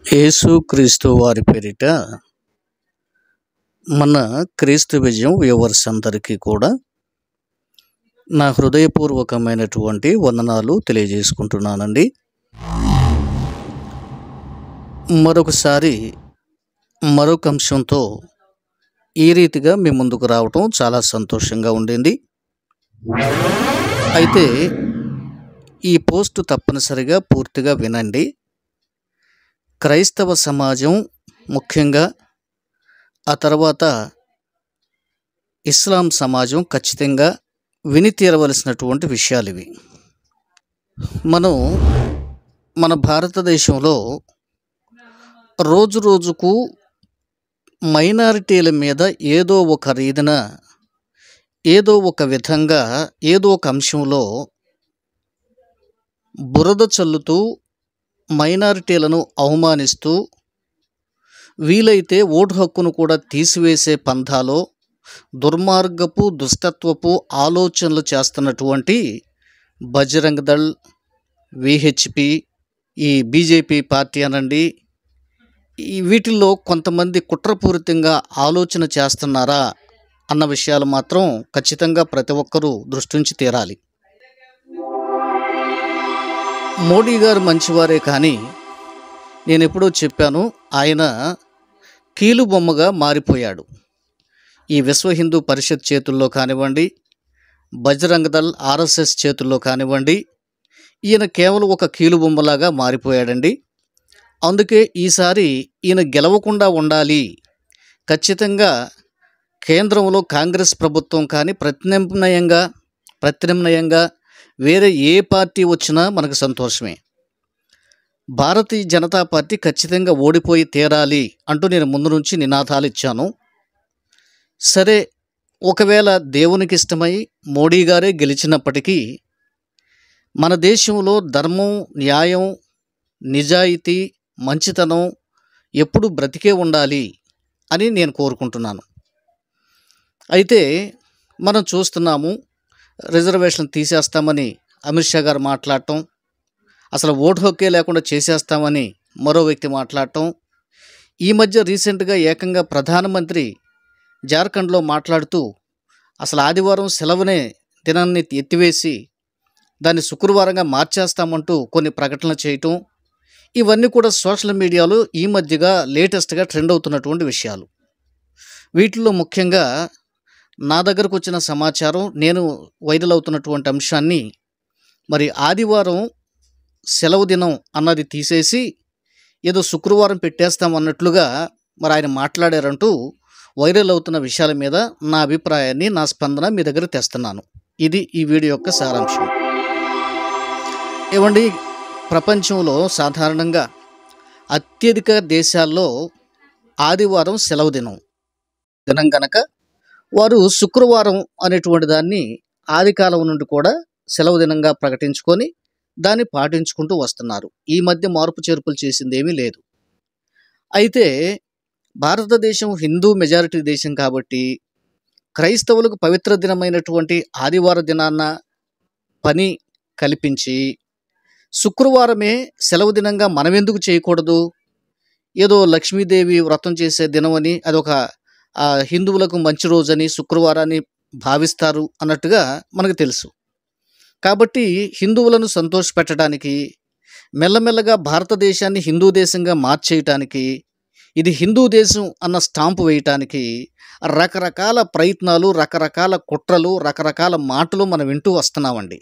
యేసుక్రీస్తు వారి పేరిట మన క్రీస్తు విజయం వ్యూవర్స్ అందరికీ కూడా నా హృదయపూర్వకమైనటువంటి వందనాలు తెలియజేసుకుంటున్నానండి మరొకసారి మరొక అంశంతో ఈ రీతిగా మీ ముందుకు రావటం చాలా సంతోషంగా ఉండింది అయితే ఈ పోస్ట్ తప్పనిసరిగా పూర్తిగా వినండి క్రైస్తవ సమాజం ముఖ్యంగా ఆ తర్వాత ఇస్లాం సమాజం ఖచ్చితంగా విని తీరవలసినటువంటి విషయాలు ఇవి మనం మన భారతదేశంలో రోజు రోజుకు మైనారిటీల మీద ఏదో ఒక రీతిన ఏదో ఒక విధంగా ఏదో ఒక అంశంలో బురద చల్లుతూ మైనారిటీలను అవమానిస్తూ వీలైతే ఓటు హక్కును కూడా తీసివేసే పంథాలో దుర్మార్గపు దుష్టత్వపు ఆలోచనలు చేస్తున్నటువంటి బజరంగ్ దళ్ విహెచ్పి ఈ బీజేపీ పార్టీ అనండి ఈ వీటిల్లో కొంతమంది కుట్రపూరితంగా ఆలోచన చేస్తున్నారా అన్న విషయాలు మాత్రం ఖచ్చితంగా ప్రతి ఒక్కరూ దృష్టించి తీరాలి మోడీ గారు మంచివారే కానీ నేను ఎప్పుడో చెప్పాను ఆయన కీలు బొమ్మగా మారిపోయాడు ఈ విశ్వ హిందూ పరిషత్ చేతుల్లో కానివ్వండి బజరంగ దళ్ ఆర్ఎస్ఎస్ చేతుల్లో కానివ్వండి ఈయన కేవలం ఒక కీలు బొమ్మలాగా మారిపోయాడండి అందుకే ఈసారి ఈయన గెలవకుండా ఉండాలి ఖచ్చితంగా కేంద్రంలో కాంగ్రెస్ ప్రభుత్వం కానీ ప్రత్యామ్నాయంగా ప్రత్యామ్నాయంగా వేరే ఏ పార్టీ వచ్చినా మనకు సంతోషమే భారతీయ జనతా పార్టీ ఖచ్చితంగా ఓడిపోయి తీరాలి అంటూ నేను ముందు నుంచి నినాదాలు ఇచ్చాను సరే ఒకవేళ దేవునికి ఇష్టమై మోడీ గారే గెలిచినప్పటికీ మన దేశంలో ధర్మం న్యాయం నిజాయితీ మంచితనం ఎప్పుడు బ్రతికే ఉండాలి అని నేను కోరుకుంటున్నాను అయితే మనం చూస్తున్నాము రిజర్వేషన్ తీసేస్తామని అమిత్ షా గారు మాట్లాడటం అసలు ఓటు హక్కే లేకుండా చేసేస్తామని మరో వ్యక్తి మాట్లాడటం ఈ మధ్య రీసెంట్గా ఏకంగా ప్రధానమంత్రి జార్ఖండ్లో మాట్లాడుతూ అసలు ఆదివారం సెలవునే దినాన్ని ఎత్తివేసి దాన్ని శుక్రవారంగా మార్చేస్తామంటూ కొన్ని ప్రకటనలు చేయటం ఇవన్నీ కూడా సోషల్ మీడియాలో ఈ మధ్యగా లేటెస్ట్గా ట్రెండ్ అవుతున్నటువంటి విషయాలు వీటిలో ముఖ్యంగా నా దగ్గరకు వచ్చిన సమాచారం నేను వైరల్ అవుతున్నటువంటి అంశాన్ని మరి ఆదివారం సెలవు దినం అన్నది తీసేసి ఏదో శుక్రవారం పెట్టేస్తాం అన్నట్లుగా మరి ఆయన మాట్లాడారంటూ వైరల్ అవుతున్న విషయాల మీద నా అభిప్రాయాన్ని నా స్పందన మీ దగ్గర తెస్తున్నాను ఇది ఈ వీడియో యొక్క సారాంశం ఏమండి ప్రపంచంలో సాధారణంగా అత్యధిక దేశాల్లో ఆదివారం సెలవు దినం దినం కనుక వారు శుక్రవారం అనేటువంటి దాన్ని ఆదికాలం నుండి కూడా సెలవు దినంగా ప్రకటించుకొని దాన్ని పాటించుకుంటూ వస్తున్నారు ఈ మధ్య మార్పు చేర్పులు చేసింది ఏమీ లేదు అయితే భారతదేశం హిందూ మెజారిటీ దేశం కాబట్టి క్రైస్తవులకు పవిత్ర దినమైనటువంటి ఆదివార దినాన్న పని కల్పించి శుక్రవారమే సెలవు దినంగా మనం ఎందుకు చేయకూడదు ఏదో లక్ష్మీదేవి వ్రతం చేసే దినం అని అదొక ఆ, హిందువులకు మంచి రోజని శుక్రవారాన్ని భావిస్తారు అన్నట్టుగా మనకు తెలుసు కాబట్టి హిందువులను సంతోషపెట్టడానికి మెల్లమెల్లగా భారతదేశాన్ని హిందూ దేశంగా మార్చేయటానికి ఇది హిందూ దేశం అన్న స్టాంపు వేయటానికి రకరకాల ప్రయత్నాలు రకరకాల కుట్రలు రకరకాల మాటలు మనం వింటూ వస్తున్నామండి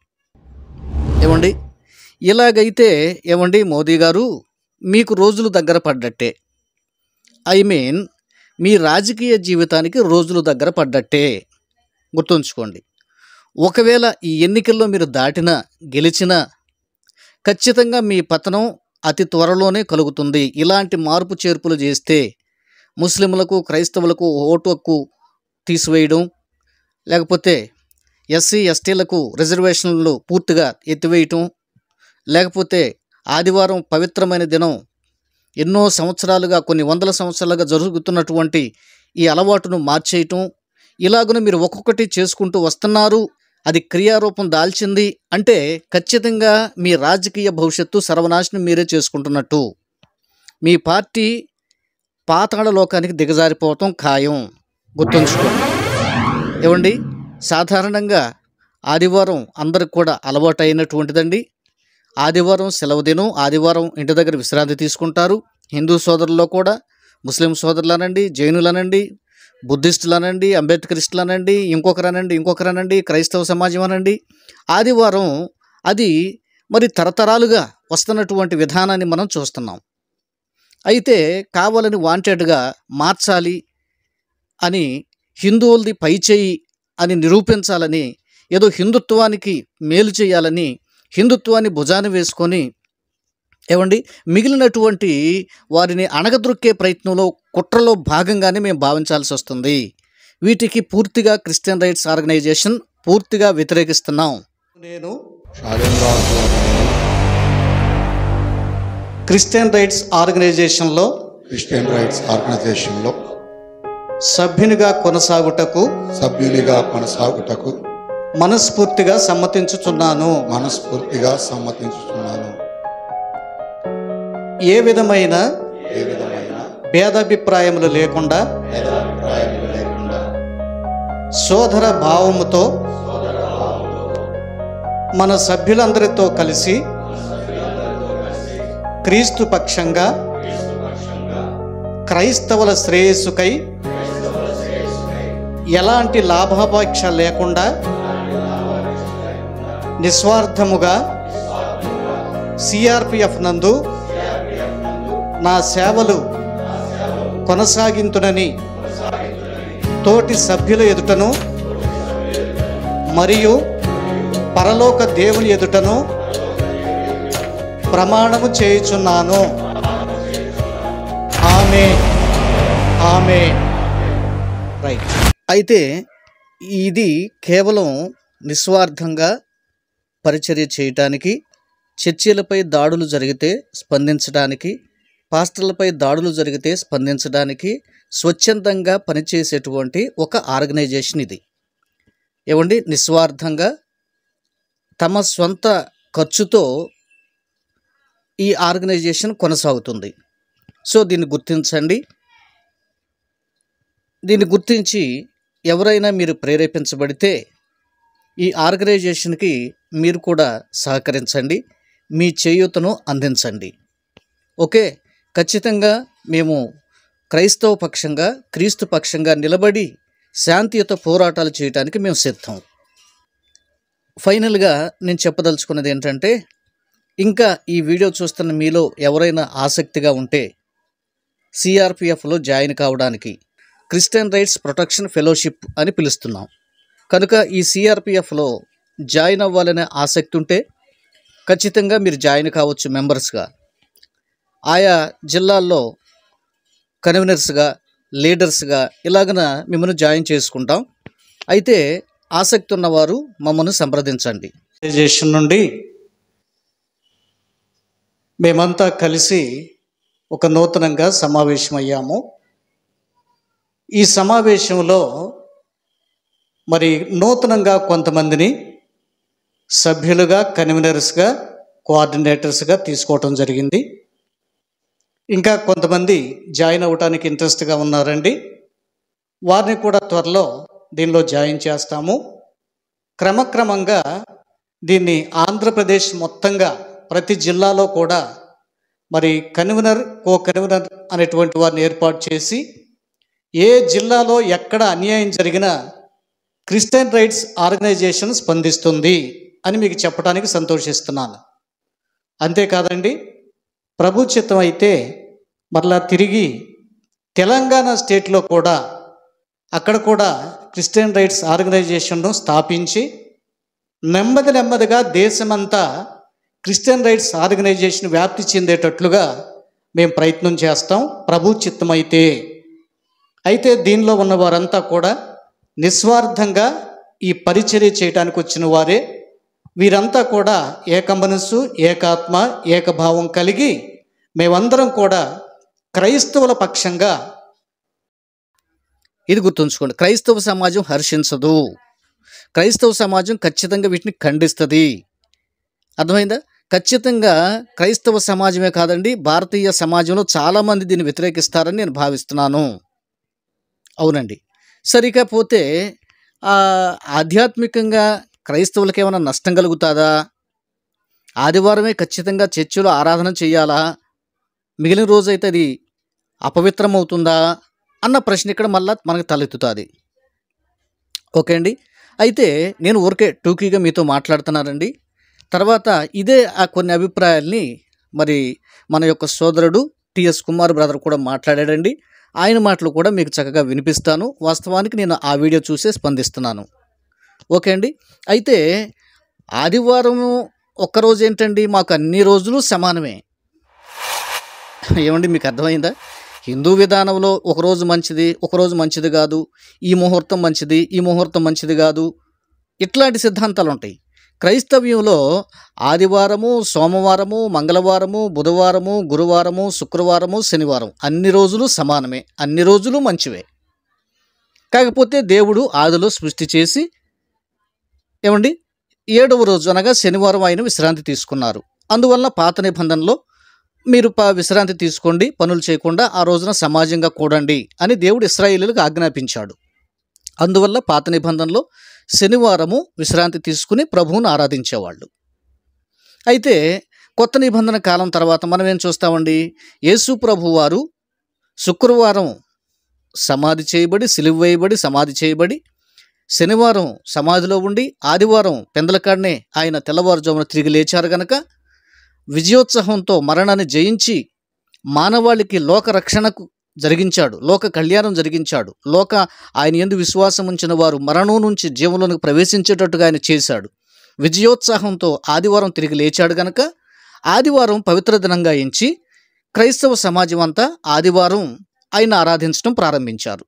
ఏమండి ఇలాగైతే ఏమండి మోదీ గారు మీకు రోజులు దగ్గర పడ్డట్టే ఐ మీన్ మీ రాజకీయ జీవితానికి రోజులు దగ్గర పడ్డట్టే గుర్తుంచుకోండి ఒకవేళ ఈ ఎన్నికల్లో మీరు దాటినా గెలిచినా ఖచ్చితంగా మీ పతనం అతి త్వరలోనే కలుగుతుంది ఇలాంటి మార్పు చేర్పులు చేస్తే ముస్లింలకు క్రైస్తవులకు ఓటు హక్కు తీసివేయడం లేకపోతే ఎస్సీ ఎస్టీలకు రిజర్వేషన్లు పూర్తిగా ఎత్తివేయటం లేకపోతే ఆదివారం పవిత్రమైన దినం ఎన్నో సంవత్సరాలుగా కొన్ని వందల సంవత్సరాలుగా జరుగుతున్నటువంటి ఈ అలవాటును మార్చేయటం ఇలాగున మీరు ఒక్కొక్కటి చేసుకుంటూ వస్తున్నారు అది క్రియారూపం దాల్చింది అంటే ఖచ్చితంగా మీ రాజకీయ భవిష్యత్తు సర్వనాశనం మీరే చేసుకుంటున్నట్టు మీ పార్టీ పాతాళ లోకానికి దిగజారిపోవటం ఖాయం గుర్తుంచుకోండి ఏమండి సాధారణంగా ఆదివారం అందరికి కూడా అలవాటు అయినటువంటిదండి ఆదివారం సెలవు దినం ఆదివారం ఇంటి దగ్గర విశ్రాంతి తీసుకుంటారు హిందూ సోదరుల్లో కూడా ముస్లిం సోదరులనండి జైనులనండి బుద్ధిస్టులనండి అంబేద్కరిస్టులనండి ఇంకొకరనండి ఇంకొకరనండి క్రైస్తవ సమాజం అనండి ఆదివారం అది మరి తరతరాలుగా వస్తున్నటువంటి విధానాన్ని మనం చూస్తున్నాం అయితే కావాలని వాంటెడ్గా మార్చాలి అని హిందువులది పైచేయి అని నిరూపించాలని ఏదో హిందుత్వానికి మేలు చేయాలని హిందుత్వాన్ని భుజాన వేసుకొని ఏమండి మిగిలినటువంటి వారిని అణగద్రొక్కే ప్రయత్నంలో కుట్రలో భాగంగానే మేము భావించాల్సి వస్తుంది వీటికి పూర్తిగా క్రిస్టియన్ రైట్స్ ఆర్గనైజేషన్ పూర్తిగా వ్యతిరేకిస్తున్నాం నేను షాలేం రాజు క్రిస్టియన్ రైట్స్ ఆర్గనైజేషన్లో క్రిస్టియన్ రైట్స్ ఆర్గనైజేషన్లో సభ్యునిగా కొనసాగుటకు సభ్యునిగా కొనసాగుటకు మనస్ఫూర్తిగా సమ్మతించుచున్నాను మనస్ఫూర్తిగా సమ్మతించుతున్నాను ఏ విధమైన ఏ విధమైన భేదాభిప్రాయములు లేకుండా భేదాభిప్రాయాలు లేకుండా సోదర భావముతో మన సభ్యులందరితో కలిసి క్రీస్తు పక్షంగా క్రైస్తవుల శ్రేయస్సుకై ఎలాంటి లాభాపేక్ష లేకుండా నిస్వార్థముగా సిఆర్పిఎఫ్ నందు నా సేవలు కొనసాగింతునని తోటి సభ్యుల ఎదుటను మరియు పరలోక దేవుని ఎదుటను ప్రమాణము చేయుచున్నాను ఆమె ఆమె రైట్ అయితే ఇది కేవలం నిస్వార్థంగా పరిచర్య చేయటానికి చర్చీలపై దాడులు జరిగితే స్పందించడానికి పాస్టర్లపై దాడులు జరిగితే స్పందించడానికి స్వచ్ఛందంగా పనిచేసేటువంటి ఒక ఆర్గనైజేషన్ ఇది ఏమండి నిస్వార్థంగా తమ స్వంత ఖర్చుతో ఈ ఆర్గనైజేషన్ కొనసాగుతుంది సో దీన్ని గుర్తించండి దీన్ని గుర్తించి ఎవరైనా మీరు ప్రేరేపించబడితే ఈ ఆర్గనైజేషన్కి మీరు కూడా సహకరించండి మీ చేయూతను అందించండి ఓకే ఖచ్చితంగా మేము క్రైస్తవ పక్షంగా క్రీస్తు పక్షంగా నిలబడి శాంతియుత పోరాటాలు చేయడానికి మేము సిద్ధం ఫైనల్గా నేను చెప్పదలుచుకున్నది ఏంటంటే ఇంకా ఈ వీడియో చూస్తున్న మీలో ఎవరైనా ఆసక్తిగా ఉంటే సిఆర్పిఎఫ్లో జాయిన్ కావడానికి క్రిస్టియన్ రైట్స్ ప్రొటెక్షన్ ఫెలోషిప్ అని పిలుస్తున్నాం కనుక ఈ సిఆర్పిఎఫ్లో జాయిన్ అవ్వాలనే ఆసక్తి ఉంటే ఖచ్చితంగా మీరు జాయిన్ కావచ్చు మెంబర్స్గా ఆయా జిల్లాల్లో కన్వీనర్స్గా లీడర్స్గా ఇలాగన మిమ్మల్ని జాయిన్ చేసుకుంటాం అయితే ఆసక్తి ఉన్నవారు మమ్మల్ని సంప్రదించండి ఆర్గనైజేషన్ నుండి మేమంతా కలిసి ఒక నూతనంగా సమావేశమయ్యాము ఈ సమావేశంలో మరి నూతనంగా కొంతమందిని సభ్యులుగా కన్వీనర్స్గా కోఆర్డినేటర్స్గా తీసుకోవటం జరిగింది ఇంకా కొంతమంది జాయిన్ అవ్వటానికి ఇంట్రెస్ట్గా ఉన్నారండి వారిని కూడా త్వరలో దీనిలో జాయిన్ చేస్తాము క్రమక్రమంగా దీన్ని ఆంధ్రప్రదేశ్ మొత్తంగా ప్రతి జిల్లాలో కూడా మరి కన్వీనర్ కో కన్వీనర్ అనేటువంటి వారిని ఏర్పాటు చేసి ఏ జిల్లాలో ఎక్కడ అన్యాయం జరిగినా క్రిస్టియన్ రైట్స్ ఆర్గనైజేషన్ స్పందిస్తుంది అని మీకు చెప్పడానికి సంతోషిస్తున్నాను అంతేకాదండి ప్రభు చిత్తం అయితే మరలా తిరిగి తెలంగాణ స్టేట్లో కూడా అక్కడ కూడా క్రిస్టియన్ రైట్స్ ఆర్గనైజేషన్ను స్థాపించి నెమ్మది నెమ్మదిగా దేశమంతా క్రిస్టియన్ రైట్స్ ఆర్గనైజేషన్ వ్యాప్తి చెందేటట్లుగా మేము ప్రయత్నం చేస్తాం ప్రభు చిత్తమైతే అయితే దీనిలో ఉన్న వారంతా కూడా నిస్వార్థంగా ఈ పరిచర్య చేయడానికి వచ్చిన వారే వీరంతా కూడా ఏక మనస్సు ఏకాత్మ ఏకభావం కలిగి మేమందరం కూడా క్రైస్తవుల పక్షంగా ఇది గుర్తుంచుకోండి క్రైస్తవ సమాజం హర్షించదు క్రైస్తవ సమాజం ఖచ్చితంగా వీటిని ఖండిస్తుంది అర్థమైందా ఖచ్చితంగా క్రైస్తవ సమాజమే కాదండి భారతీయ సమాజంలో చాలామంది దీన్ని వ్యతిరేకిస్తారని నేను భావిస్తున్నాను అవునండి సరికపోతే ఆ, ఆధ్యాత్మికంగా క్రైస్తవులకి ఏమైనా నష్టం కలుగుతుందా ఆదివారమే ఖచ్చితంగా చర్చిలో ఆరాధన చేయాలా మిగిలిన రోజైతే అది అపవిత్రం అవుతుందా అన్న ప్రశ్న ఇక్కడ మళ్ళా మనకు తలెత్తుతుంది ఓకే అండి అయితే నేను ఊరికే టూకీగా మీతో మాట్లాడుతున్నానండి తర్వాత ఇదే ఆ కొన్ని అభిప్రాయాల్ని మరి మన యొక్క సోదరుడు టిఎస్ కుమార్ బ్రదర్ కూడా మాట్లాడాడండి ఆయన మాటలు కూడా మీకు చక్కగా వినిపిస్తాను వాస్తవానికి నేను ఆ వీడియో చూసే స్పందిస్తున్నాను ఓకే అండి అయితే ఆదివారం ఒక్కరోజు ఏంటండి మాకు అన్ని రోజులు సమానమే ఏమండి మీకు అర్థమైందా హిందూ విధానంలో ఒకరోజు మంచిది ఒకరోజు మంచిది కాదు ఈ ముహూర్తం మంచిది ఈ ముహూర్తం మంచిది కాదు ఇట్లాంటి సిద్ధాంతాలు ఉంటాయి క్రైస్తవ్యంలో ఆదివారము సోమవారము మంగళవారము బుధవారము గురువారము శుక్రవారము శనివారం అన్ని రోజులు సమానమే అన్ని రోజులు మంచివే కాకపోతే దేవుడు ఆదిలో సృష్టి చేసి ఏమండి ఏడవ రోజు అనగా శనివారం ఆయన విశ్రాంతి తీసుకున్నారు అందువల్ల పాత నిబంధనలో మీరు ప విశ్రాంతి తీసుకోండి పనులు చేయకుండా ఆ రోజున సమాజంగా కూడండి అని దేవుడు ఇస్రాయేలీలకు ఆజ్ఞాపించాడు అందువల్ల పాత నిబంధనలో శనివారము విశ్రాంతి తీసుకుని ప్రభువును ఆరాధించేవాళ్ళు అయితే కొత్త నిబంధన కాలం తర్వాత మనం ఏం చూస్తామండి యేసు ప్రభు వారు శుక్రవారం సమాధి చేయబడి సిలువ వేయబడి సమాధి చేయబడి శనివారం సమాధిలో ఉండి ఆదివారం పెందలకాడనే ఆయన తెల్లవారుజామున తిరిగి లేచారు గనక విజయోత్సవంతో మరణాన్ని జయించి మానవాళికి లోక రక్షణకు జరిగించాడు లోక కళ్యాణం జరిగించాడు లోక ఆయన ఎందు విశ్వాసం ఉంచిన వారు మరణం నుంచి జీవంలోనికి ప్రవేశించేటట్టుగా ఆయన చేశాడు విజయోత్సాహంతో ఆదివారం తిరిగి లేచాడు గనక ఆదివారం పవిత్ర దినంగా ఎంచి క్రైస్తవ సమాజం అంతా ఆదివారం ఆయన ఆరాధించడం ప్రారంభించారు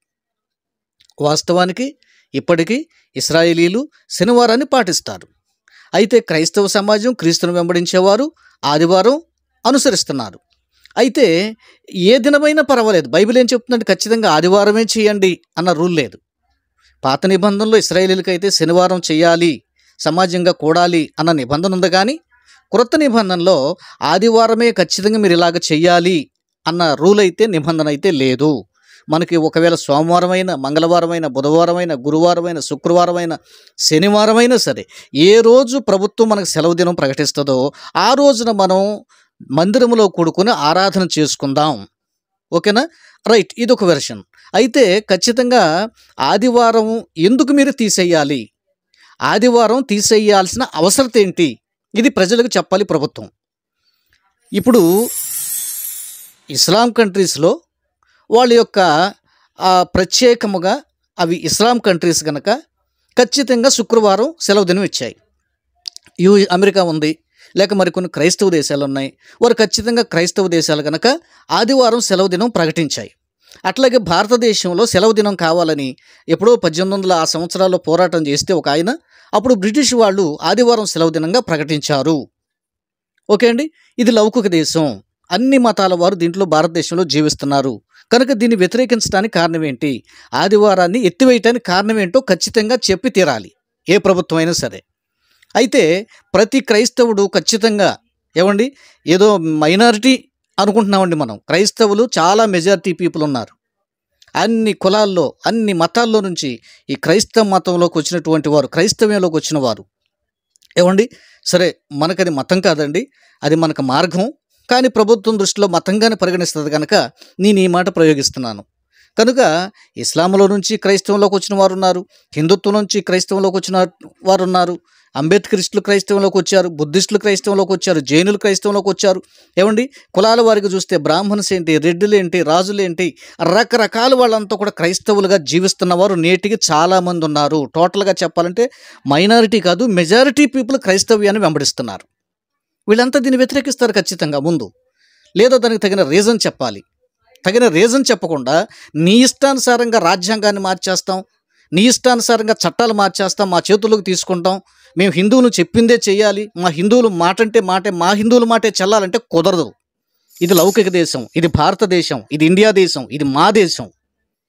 వాస్తవానికి ఇప్పటికీ ఇస్రాయేలీలు శనివారాన్ని పాటిస్తారు అయితే క్రైస్తవ సమాజం క్రీస్తును వెంబడించేవారు ఆదివారం అనుసరిస్తున్నారు అయితే ఏ దినమైనా పర్వాలేదు బైబిల్ ఏం చెప్తుందంటే ఖచ్చితంగా ఆదివారమే చేయండి అన్న రూల్ లేదు పాత నిబంధనలో ఇస్రాయేలీలకైతే శనివారం చేయాలి సమాజంగా కూడాలి అన్న నిబంధన ఉంది కానీ క్రొత్త నిబంధనలో ఆదివారమే ఖచ్చితంగా మీరు ఇలాగ చెయ్యాలి అన్న రూల్ అయితే నిబంధన అయితే లేదు మనకి ఒకవేళ సోమవారమైన మంగళవారమైన బుధవారమైన గురువారమైన శుక్రవారమైన శనివారమైనా సరే ఏ రోజు ప్రభుత్వం మనకు సెలవు దినం ప్రకటిస్తుందో ఆ రోజున మనం మందిరంలో కూడుకొని ఆరాధన చేసుకుందాం ఓకేనా రైట్ ఇది ఒక వెర్షన్ అయితే ఖచ్చితంగా ఆదివారం ఎందుకు మీరు తీసేయాలి ఆదివారం తీసేయాల్సిన అవసరత ఏంటి ఇది ప్రజలకు చెప్పాలి ప్రభుత్వం ఇప్పుడు ఇస్లాం కంట్రీస్లో వాళ్ళ యొక్క ఆ, ప్రత్యేకముగా అవి ఇస్లాం కంట్రీస్ కనుక ఖచ్చితంగా శుక్రవారం సెలవు దినం ఇచ్చాయి యూ అమెరికా ఉంది లేక మరికొన్ని క్రైస్తవ దేశాలు ఉన్నాయి వారు ఖచ్చితంగా క్రైస్తవ దేశాలు కనుక ఆదివారం సెలవు దినం ప్రకటించాయి అట్లాగే భారతదేశంలో సెలవు దినం కావాలని ఎప్పుడో పద్దెనిమిది వందల ఆ సంవత్సరాల్లో పోరాటం చేస్తే ఒక ఆయన అప్పుడు బ్రిటిష్ వాళ్ళు ఆదివారం సెలవు దినంగా ప్రకటించారు ఓకే అండి ఇది లౌకిక దేశం అన్ని మతాల వారు దీంట్లో భారతదేశంలో జీవిస్తున్నారు కనుక దీన్ని వ్యతిరేకించడానికి కారణం ఏంటి ఆదివారాన్ని ఎత్తివేయటానికి కారణం ఏంటో ఖచ్చితంగా చెప్పి తీరాలి ఏ ప్రభుత్వం అయినా సరే అయితే ప్రతి క్రైస్తవుడు ఖచ్చితంగా ఏమండి ఏదో మైనారిటీ అనుకుంటున్నామండి మనం క్రైస్తవులు చాలా మెజారిటీ పీపుల్ ఉన్నారు అన్ని కులాల్లో అన్ని మతాల్లో నుంచి ఈ క్రైస్తవ మతంలోకి వచ్చినటువంటి వారు క్రైస్తవ్యంలోకి వచ్చిన వారు ఏమండి సరే మనకది మతం కాదండి అది మనకు మార్గం కానీ ప్రభుత్వం దృష్టిలో మతంగానే పరిగణిస్తుంది కనుక నేను ఈ మాట ప్రయోగిస్తున్నాను కనుక ఇస్లాంలో నుంచి క్రైస్తవంలోకి వచ్చిన వారు ఉన్నారు హిందుత్వం నుంచి క్రైస్తవంలోకి వచ్చిన వారు ఉన్నారు అంబేద్కరిస్టులు క్రైస్తవంలోకి వచ్చారు బుద్ధిస్టులు క్రైస్తవంలోకి వచ్చారు జైనులు క్రైస్తవంలోకి వచ్చారు ఏమండి కులాల వారికి చూస్తే బ్రాహ్మణ్స్ ఏంటి రెడ్డిలు ఏంటి రాజులు ఏంటి రకరకాల వాళ్ళంతా కూడా క్రైస్తవులుగా జీవిస్తున్న వారు నేటికి చాలామంది ఉన్నారు టోటల్గా చెప్పాలంటే మైనారిటీ కాదు మెజారిటీ పీపుల్ క్రైస్తవ్యాన్ని వెంబడిస్తున్నారు వీళ్ళంతా దీన్ని వ్యతిరేకిస్తారు ఖచ్చితంగా ముందు లేదా దానికి తగిన రీజన్ చెప్పాలి తగిన రీజన్ చెప్పకుండా నీ ఇష్టానుసారంగా రాజ్యాంగాన్ని మార్చేస్తాం నీ ఇష్టానుసారంగా చట్టాలు మార్చేస్తాం మా చేతుల్లోకి తీసుకుంటాం మేము హిందువులు చెప్పిందే చేయాలి మా హిందువులు మాట అంటే మాటే మా హిందువుల మాటే చెల్లాలంటే కుదరదు ఇది లౌకిక దేశం ఇది భారతదేశం ఇది ఇండియా దేశం ఇది మా దేశం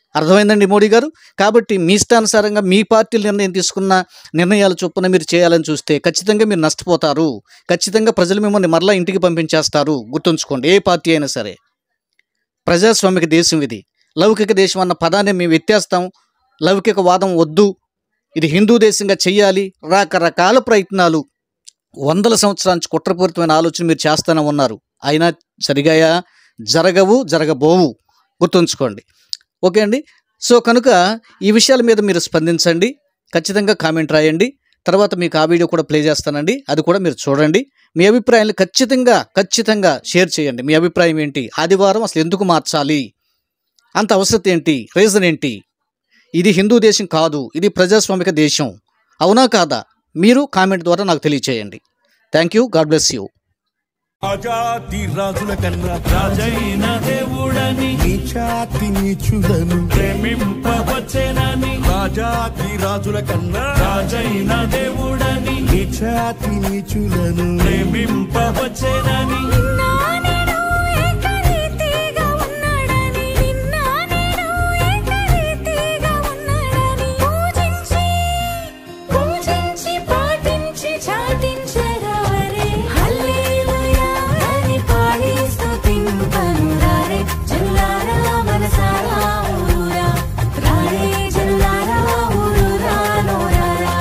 అర్థమైందండి మోడీ గారు కాబట్టి మీ ఇష్టానుసారంగా మీ పార్టీ నిర్ణయం తీసుకున్న నిర్ణయాల చొప్పున మీరు చేయాలని చూస్తే ఖచ్చితంగా మీరు నష్టపోతారు ఖచ్చితంగా ప్రజలు మిమ్మల్ని మరలా ఇంటికి పంపించేస్తారు గుర్తుంచుకోండి ఏ పార్టీ అయినా సరే ప్రజాస్వామిక దేశం ఇది లౌకిక దేశం అన్న పదాన్ని మేము ఎత్తేస్తాం లౌకిక వాదం వద్దు ఇది హిందూ దేశంగా చెయ్యాలి రకరకాల ప్రయత్నాలు వందల సంవత్సరాల నుంచి కుట్రపూరితమైన ఆలోచన మీరు చేస్తూనే ఉన్నారు అయినా జరిగాయా జరగవు జరగబోవు గుర్తుంచుకోండి ఓకే అండి సో కనుక ఈ విషయాల మీద మీరు స్పందించండి ఖచ్చితంగా కామెంట్ రాయండి తర్వాత మీకు ఆ వీడియో కూడా ప్లే చేస్తానండి అది కూడా మీరు చూడండి మీ అభిప్రాయాన్ని ఖచ్చితంగా ఖచ్చితంగా షేర్ చేయండి మీ అభిప్రాయం ఏంటి ఆదివారం అసలు ఎందుకు మార్చాలి అంత అవసరం ఏంటి రీజన్ ఏంటి ఇది హిందూ దేశం కాదు ఇది ప్రజాస్వామిక దేశం అవునా కాదా మీరు కామెంట్ ద్వారా నాకు తెలియచేయండి thank you God bless you రాజాతి రాజుల కన్నా రాజైన దేవుడని నీచాతి నీచులను ప్రేమింపవచ్చేనని రాజాతి రాజుల కన్నా రాజైన దేవుడని నీచాతి నీచులను ప్రేమింపవచ్చేనని నిన్నా నేడు ఏకరీతిగా ఉన్నాడని నిన్నా నేడు ఏకరీతిగా ఉన్నాడని పూజించి పూజించి పాటించి చాటించరారే హల్లెలూయా అని పాడి స్తుతింపనురారే జనులారా మనసారా ఊరురా రారే జనులారా ఊరురా నోరారా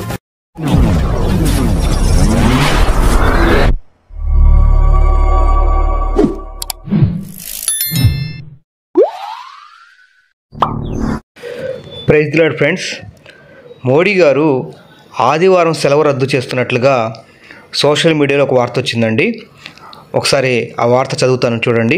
ప్రైజ్ లాడ్ ఫ్రెండ్స్ మోడీ గారు ఆదివారం సెలవు రద్దు చేస్తున్నట్లుగా సోషల్ మీడియాలో ఒక వార్త వచ్చిందండి ఒకసారి ఆ వార్త చదువుతాను చూడండి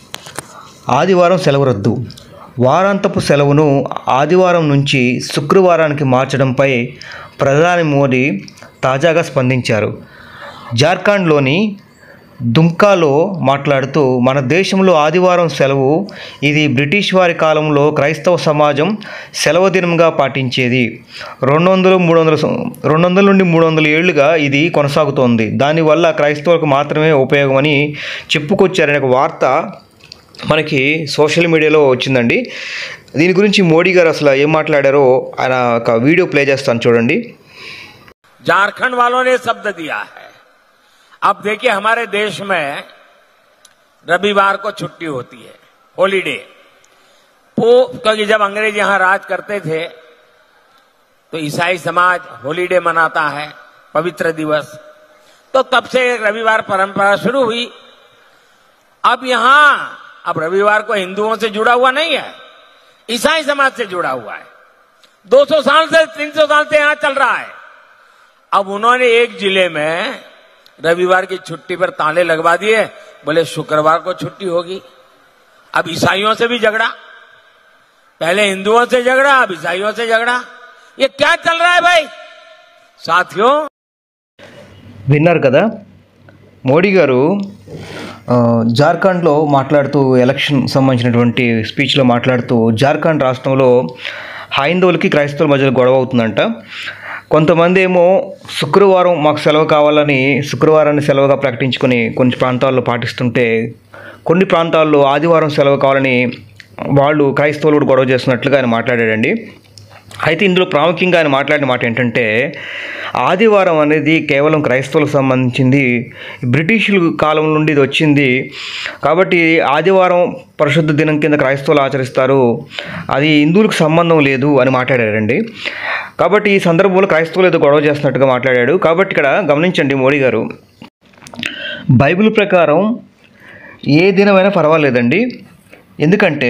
ఆదివారం సెలవు రద్దు వారాంతపు సెలవును ఆదివారం నుంచి శుక్రవారానికి మార్చడంపై ప్రధాని మోదీ తాజాగా స్పందించారు జార్ఖండ్లోని దుంకాలో మాట్లాడుతూ మన దేశంలో ఆదివారం సెలవు ఇది బ్రిటిష్ వారి కాలంలో క్రైస్తవ సమాజం సెలవు దినంగా పాటించేది రెండు వందలు మూడు వందల సం- రెండు వందల నుండి మూడు వందల ఏళ్లుగా ఇది కొనసాగుతోంది దానివల్ల క్రైస్తవులకు మాత్రమే ఉపయోగమని చెప్పుకొచ్చారనే ఒక వార్త మనకి సోషల్ మీడియాలో వచ్చిందండి దీని గురించి మోడీ గారు అసలు ఏం మాట్లాడారో ఆయన ఒక వీడియో ప్లే చేస్తాను చూడండి झारखंड वालों ने शब्द दिया है अब देखिए हमारे देश में रविवार को छुट्टी होती है हॉलीडे वो क्योंकि जब अंग्रेज यहां राज करते थे तो ईसाई समाज हॉलीडे मनाता है पवित्र दिवस तो तब से एक रविवार परंपरा शुरू हुई अब यहां अब रविवार को हिंदुओं से जुड़ा हुआ नहीं है ईसाई समाज से जुड़ा हुआ है 200 साल से 300 साल से यहां चल रहा है अब उन्होंने एक जिले में रविवार की छुट्टी पर ताले लगवा दिए बोले शुक्रवार को छुट्टी होगी अब ईसाइयों से भी झगड़ा पहले हिंदुओं से झगड़ा अब ईसाइयों से झगड़ा ये क्या चल रहा है भाई साथियों విన్నారు కదా మోడీ గారు ఆ, జార్ఖండ్లో మాట్లాడుతూ ఎలక్షన్ సంబంధించినటువంటి స్పీచ్లో మాట్లాడుతూ జార్ఖండ్ రాష్ట్రంలో హైందవులకి క్రైస్తవుల మధ్యలో గొడవ అవుతుందంట కొంతమంది ఏమో శుక్రవారం మాకు సెలవు కావాలని శుక్రవారాన్ని సెలవుగా ప్రకటించుకొని కొన్ని ప్రాంతాల్లో పాటిస్తుంటే కొన్ని ప్రాంతాల్లో ఆదివారం సెలవు కావాలని వాళ్ళు క్రైస్తవులు కూడా గొడవ చేస్తున్నట్లుగా ఆయన మాట్లాడాడండి అయితే ఇందులో ప్రాముఖ్యంగా ఆయన మాట్లాడిన మాట ఏంటంటే ఆదివారం అనేది కేవలం క్రైస్తవులకు సంబంధించింది బ్రిటిషుల కాలం నుండి ఇది వచ్చింది కాబట్టి ఆదివారం పరిశుద్ధ దినం కింద క్రైస్తవులు ఆచరిస్తారు అది హిందువులకు సంబంధం లేదు అని మాట్లాడారండి కాబట్టి ఈ సందర్భంలో క్రైస్తవులు ఏదో గొడవ చేస్తున్నట్టుగా మాట్లాడాడు కాబట్టి ఇక్కడ గమనించండి మోడీ గారు బైబిల్ ప్రకారం ఏ దినమైనా పర్వాలేదండి ఎందుకంటే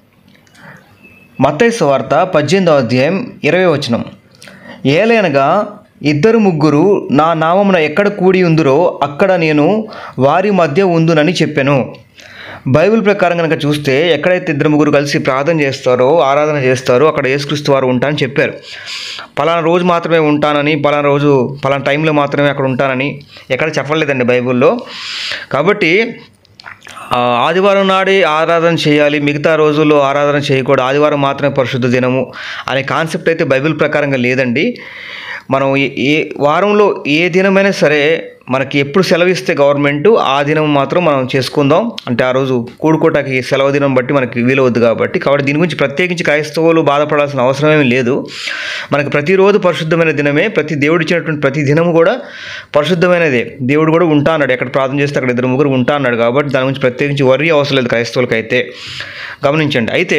మత్తయి వార్త పద్దెనిమిదవ అధ్యాయం ఇరవై వచనం ఏలైనగా ఇద్దరు ముగ్గురు నా నామమున ఎక్కడ కూడి ఉందురో అక్కడ నేను వారి మధ్య ఉందునని చెప్పాను బైబిల్ ప్రకారం కనుక చూస్తే ఎక్కడైతే ఇద్దరు ముగ్గురు కలిసి ప్రార్థన చేస్తారో ఆరాధన చేస్తారో అక్కడ యేసుక్రీస్తు వారు ఉంటానని చెప్పారు పలానా రోజు మాత్రమే ఉంటానని పలానా రోజు పలానా టైంలో మాత్రమే అక్కడ ఉంటానని ఎక్కడ చెప్పలేదండి బైబిల్లో కాబట్టి ఆ, ఆదివారం నాడే ఆరాధన చేయాలి మిగతా రోజుల్లో ఆరాధన చేయకూడదు ఆదివారం మాత్రమే పరిశుద్ధ దినము అనే కాన్సెప్ట్ అయితే బైబిల్ ప్రకారంగా లేదండి మనం ఏ- ఏ వారంలో ఏ దినమైనా సరే మనకి ఎప్పుడు సెలవు ఇస్తే గవర్నమెంట్ ఆ దినం మాత్రం మనం చేసుకుందాం అంటే ఆ రోజు కూడుకోటానికి సెలవు దినం బట్టి మనకి వీలవద్దు కాబట్టి కాబట్టి దీని గురించి ప్రత్యేకించి క్రైస్తవులు బాధపడాల్సిన అవసరం ఏమీ లేదు మనకి ప్రతిరోజు పరిశుద్ధమైన దినమే ప్రతి దేవుడు ఇచ్చినటువంటి ప్రతి దినము కూడా పరిశుద్ధమైనదే దేవుడు కూడా ఉంటా అన్నాడు ఎక్కడ ప్రార్థన చేస్తే అక్కడ ఇద్దరు ముగ్గురు ఉంటా అన్నాడు కాబట్టి దాని గురించి ప్రత్యేకించి వరి అవసరం లేదు క్రైస్తవులకి అయితే గమనించండి అయితే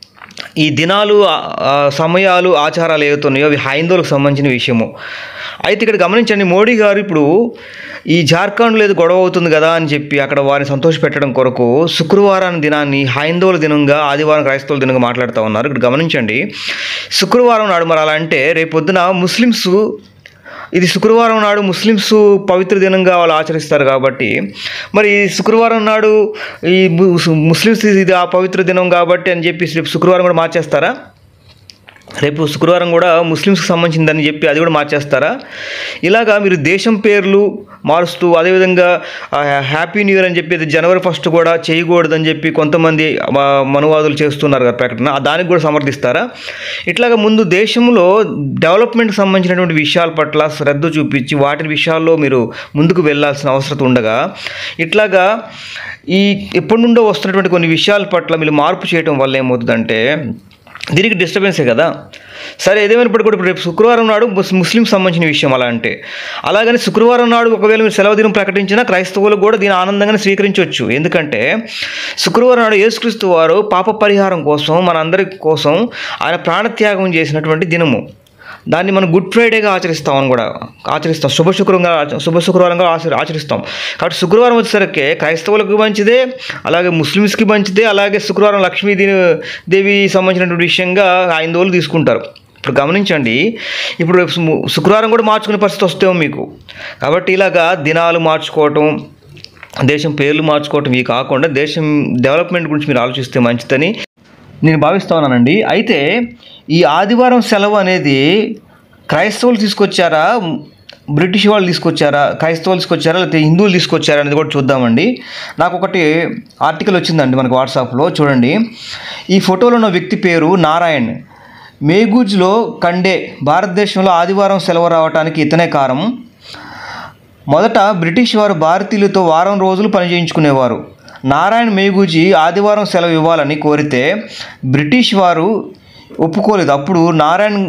ఈ దినాలు ఆ, ఆ, సమయాలు ఆచారాలు ఏవైతున్నాయో అవి హైందవులకు సంబంధించిన విషయము అయితే ఇక్కడ గమనించండి మోడీ గారు ఇప్పుడు ఈ జార్ఖండ్లో ఏదో గొడవ అవుతుంది కదా అని చెప్పి అక్కడ వారిని సంతోషపెట్టడం కొరకు శుక్రవారం దినాన్ని హైందవుల దినంగా ఆదివారం క్రైస్తవుల దినంగా మాట్లాడుతూ ఉన్నారు ఇక్కడ గమనించండి శుక్రవారం నాడు మరి అలా అంటే రేపొద్దున ముస్లిమ్స్ ఇది శుక్రవారం నాడు ముస్లిమ్స్ పవిత్ర దినంగా వాళ్ళు ఆచరిస్తారు కాబట్టి మరి శుక్రవారం నాడు ఈ ము- ముస్లిమ్స్ ఇది ఆ పవిత్ర దినం కాబట్టి అని చెప్పి రేపు శుక్రవారం కూడా మార్చేస్తారా రేపు శుక్రవారం కూడా ముస్లిమ్స్కి సంబంధించిందని చెప్పి అది కూడా మార్చేస్తారా ఇలాగా మీరు దేశం పేర్లు మారుస్తూ అదేవిధంగా ఆ, హ్యాపీ న్యూ ఇయర్ అని చెప్పి అది జనవరి ఫస్ట్ కూడా చేయకూడదని చెప్పి కొంతమంది ఆ, మనువాదులు చేస్తున్నారు కదా ప్రకటన ఆ దానికి కూడా సమర్థిస్తారా ఇట్లాగా ముందు దేశంలో డెవలప్మెంట్కి సంబంధించినటువంటి విషయాల పట్ల శ్రద్ధ చూపించి వాటి విషయాల్లో మీరు ముందుకు వెళ్ళాల్సిన అవసరం ఉండగా ఇట్లాగా ఈ ఎప్పటి నుండో వస్తున్నటువంటి కొన్ని విషయాల పట్ల మీరు మార్పు చేయడం వల్ల ఏమవుతుందంటే దీనికి డిస్టర్బెన్సే కదా సరే ఏదేమైనప్పటికీ కూడా ఇప్పుడు రేపు శుక్రవారం నాడు ముస్ ముస్లిం సంబంధించిన విషయం అలా అంటే అలాగని శుక్రవారం నాడు ఒకవేళ మీరు సెలవు దినం ప్రకటించినా క్రైస్తవులు కూడా దీని ఆనందంగానే స్వీకరించవచ్చు ఎందుకంటే శుక్రవారం నాడు యేసుక్రీస్తు వారు పాప పరిహారం కోసం మనందరి కోసం ఆయన ప్రాణత్యాగం చేసినటువంటి దినము దాన్ని మనం గుడ్ ఫ్రైడేగా ఆచరిస్తాం అని కూడా ఆచరిస్తాం శుభ శుక్రంగా శుభ శుక్రవారంగా ఆచ- ఆచరిస్తాం కాబట్టి శుక్రవారం వచ్చేసరికి క్రైస్తవులకు మంచిదే అలాగే ముస్లిమ్స్కి మంచిదే అలాగే శుక్రవారం లక్ష్మీ దే- దేవి సంబంధించినటువంటి విషయంగా హైందవులు తీసుకుంటారు ఇప్పుడు గమనించండి ఇప్పుడు రేపు సు- శుక్రవారం కూడా మార్చుకునే పరిస్థితి వస్తేమో మీకు కాబట్టి ఇలాగా దినాలు మార్చుకోవటం దేశం పేర్లు మార్చుకోవటం ఇవి కాకుండా దేశం డెవలప్మెంట్ గురించి మీరు ఆలోచిస్తే మంచిదని నేను భావిస్తా ఉన్నానండి అయితే ఈ ఆదివారం సెలవు అనేది క్రైస్తవులు తీసుకొచ్చారా బ్రిటిష్ వాళ్ళు తీసుకొచ్చారా క్రైస్తవులు తీసుకొచ్చారా లేకపోతే హిందువులు తీసుకొచ్చారా అనేది కూడా చూద్దామండి నాకు ఒకటి ఆర్టికల్ వచ్చిందండి మనకు వాట్సాప్లో చూడండి ఈ ఫోటోలో ఉన్న వ్యక్తి పేరు నారాయణ్ మేగూజ్లో కండే భారతదేశంలో ఆదివారం సెలవు రావడానికి ఇతనే కారణం మొదట బ్రిటిష్ వారు భారతీయులతో వారం రోజులు పనిచేయించుకునేవారు నారాయణ మేఘూజీ ఆదివారం సెలవు ఇవ్వాలని కోరితే బ్రిటిష్ వారు ఒప్పుకోలేదు అప్పుడు నారాయణ్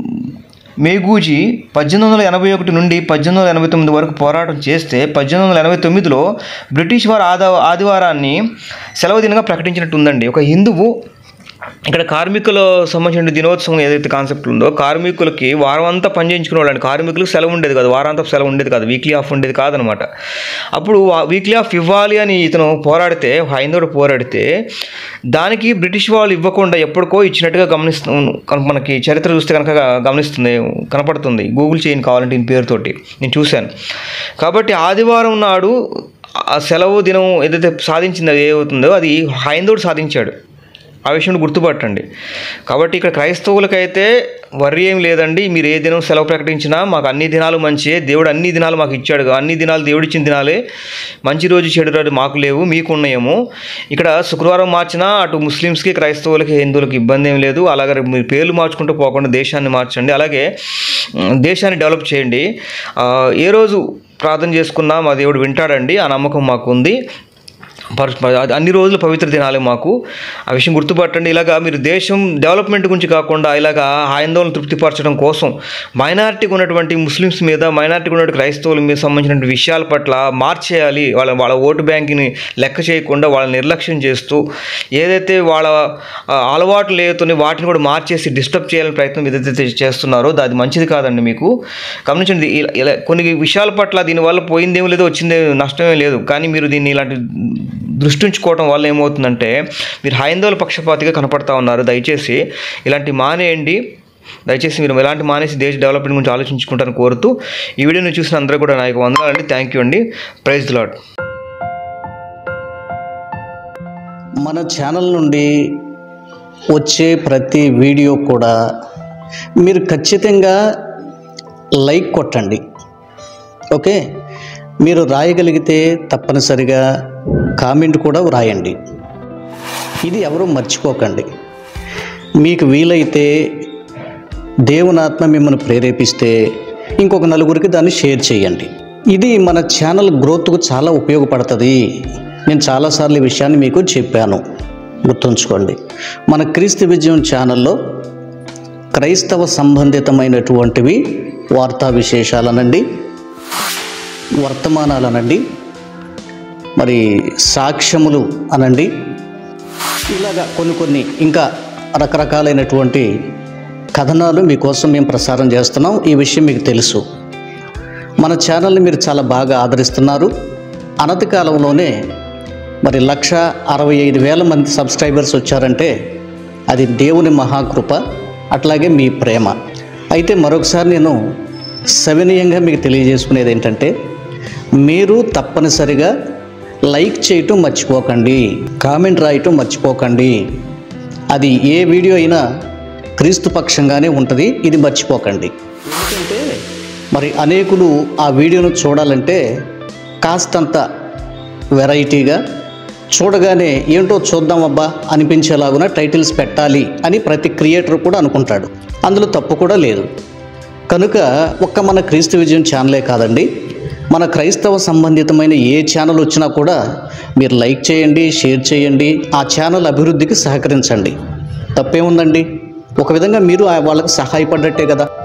మేఘూజీ పద్దెనిమిది వందల ఎనభై ఒకటి నుండి పద్దెనిమిది వందల ఎనభై తొమ్మిది వరకు పోరాటం చేస్తే పద్దెనిమిది వందల ఎనభై తొమ్మిదిలో బ్రిటిష్ వారు ఆదా ఆదివారాన్ని సెలవు దినంగా ప్రకటించినట్టు ఉందండి ఒక హిందువు ఇక్కడ కార్మికుల సంబంధించిన దినోత్సవం ఏదైతే కాన్సెప్ట్ ఉందో కార్మికులకి వారం అంతా పని చేయించుకునే వాళ్ళని కార్మికులకు సెలవు ఉండేది కాదు వారాంతా సెలవు ఉండేది కాదు వీక్లీ ఆఫ్ ఉండేది కాదనమాట అప్పుడు వీక్లీ ఆఫ్ ఇవ్వాలి అని ఇతను పోరాడితే హైందవుడు పోరాడితే దానికి బ్రిటిష్ వాళ్ళు ఇవ్వకుండా ఎప్పటికో ఇచ్చినట్టుగా గమనిస్తూ కనుక మనకి చరిత్ర చూస్తే కనుక గమనిస్తుంది కనపడుతుంది గూగుల్ చేయని కావాలంటే ఈ పేరుతోటి నేను చూశాను కాబట్టి ఆదివారం నాడు ఆ సెలవు దినం ఏదైతే సాధించిందో ఏమవుతుందో అది హైందవుడు సాధించాడు ఆ విషయం గుర్తుపట్టండి కాబట్టి ఇక్కడ క్రైస్తవులకైతే వర్రీ ఏం లేదండి మీరు ఏ దినం సెలవు ప్రకటించినా మాకు అన్ని దినాలు మంచియే దేవుడు అన్ని దినాలు మాకు ఇచ్చాడు అన్ని దినాలు దేవుడు ఇచ్చిన దినాలే మంచి రోజు చెడు రోజు మాకు లేవు మీకు ఉన్నాయేమో ఇక్కడ శుక్రవారం మార్చినా అటు ముస్లిమ్స్కి క్రైస్తవులకి హిందువులకి ఇబ్బంది ఏం లేదు అలాగే రేపు మీరు పేర్లు మార్చుకుంటూ పోకుండా దేశాన్ని మార్చండి అలాగే ఉమ్, దేశాన్ని డెవలప్ చేయండి ఆ, ఏ రోజు ప్రార్థన చేసుకున్నా మా దేవుడు వింటాడండి ఆ నమ్మకం మాకు ఉంది పర్- అది అన్ని రోజులు పవిత్ర దినాలే మాకు ఆ విషయం గుర్తుపట్టండి ఇలాగా మీరు దేశం డెవలప్మెంట్ గురించి కాకుండా ఇలాగా హైందవులను తృప్తిపరచడం కోసం మైనారిటీకి ఉన్నటువంటి ముస్లిమ్స్ మీద మైనారిటీకి ఉన్నటువంటి క్రైస్తవుల మీద సంబంధించిన విషయాల పట్ల మార్చేయాలి వాళ్ళ వాళ్ళ ఓటు బ్యాంక్ని లెక్క చేయకుండా వాళ్ళని నిర్లక్ష్యం చేస్తూ ఏదైతే వాళ్ళ ఆ, అలవాట్లు ఏదైతే వాటిని కూడా మార్చేసి డిస్టర్బ్ చేయాలని ప్రయత్నం ఏదైతే చేస్తున్నారో అది మంచిది కాదండి మీకు గమనించండి ఇలా- ఇలా కొన్ని విషయాల పట్ల దీనివల్ల పోయిందేం లేదో వచ్చిందే నష్టమే లేదు కానీ మీరు దీన్ని ఇలాంటి దృష్టి ఉంచుకోవడం వల్ల ఏమవుతుందంటే మీరు హైందవుల పక్షపాతిగా కనపడతా ఉన్నారు దయచేసి ఇలాంటి మానేయండి దయచేసి మీరు ఎలాంటి మానేసి దేశ డెవలప్మెంట్ గురించి ఆలోచించుకుంటారని కోరుతూ ఈ వీడియోని చూసిన అందరూ కూడా నాకు వందనాలండి థ్యాంక్ యూ అండి ప్రైజ్ లాడ్ మన ఛానల్ నుండి వచ్చే ప్రతి వీడియో కూడా మీరు ఖచ్చితంగా లైక్ కొట్టండి ఓకే మీరు రాయగలిగితే తప్పనిసరిగా కామెంట్ కూడా వ్రాయండి ఇది ఎవరు మర్చిపోకండి మీకు వీలైతే దేవునాత్మ మిమ్మల్ని ప్రేరేపిస్తే ఇంకొక నలుగురికి దాన్ని షేర్ చేయండి ఇది మన ఛానల్ గ్రోత్కు చాలా ఉపయోగపడుతుంది నేను చాలాసార్లు ఈ విషయాన్ని మీకు చెప్పాను గుర్తుంచుకోండి మన క్రీస్తు విజయం ఛానల్లో క్రైస్తవ సంబంధితమైనటువంటివి వార్తా విశేషాలనండి వర్తమానాలనండి మరి సాక్ష్యములు అనండి ఇలాగా కొన్ని కొన్ని ఇంకా రకరకాలైనటువంటి కథనాలు మీకోసం మేము ప్రసారం చేస్తున్నాం ఈ విషయం మీకు తెలుసు మన ఛానల్ని మీరు చాలా బాగా ఆదరిస్తున్నారు అనతి కాలంలోనే మరి లక్ష అరవై ఐదు వేల మంది సబ్స్క్రైబర్స్ వచ్చారంటే అది దేవుని మహాకృప అట్లాగే మీ ప్రేమ అయితే మరొకసారి నేను సవినయంగా మీకు తెలియజేసుకునేది ఏంటంటే మీరు తప్పనిసరిగా లైక్ చేయటం మర్చిపోకండి కామెంట్ రాయటం మర్చిపోకండి అది ఏ వీడియో అయినా క్రీస్తు పక్షంగానే ఉంటుంది ఇది మర్చిపోకండి ఎందుకంటే మరి అనేకులు ఆ వీడియోను చూడాలంటే కాస్తంత వెరైటీగా చూడగానే ఏంటో చూద్దాం అబ్బా అనిపించేలాగున టైటిల్స్ పెట్టాలి అని ప్రతి క్రియేటర్ కూడా అనుకుంటాడు అందులో తప్పు కూడా లేదు కనుక ఒక్క మన క్రీస్తు విజయం ఛానలే కాదండి మన క్రైస్తవ సంబంధితమైన ఏ ఛానల్ వచ్చినా కూడా మీరు లైక్ చేయండి షేర్ చేయండి ఆ ఛానల్ అభివృద్ధికి సహకరించండి తప్పేముందండి ఒక విధంగా మీరు ఆ వాళ్ళకి సహాయపడ్డట్టే కదా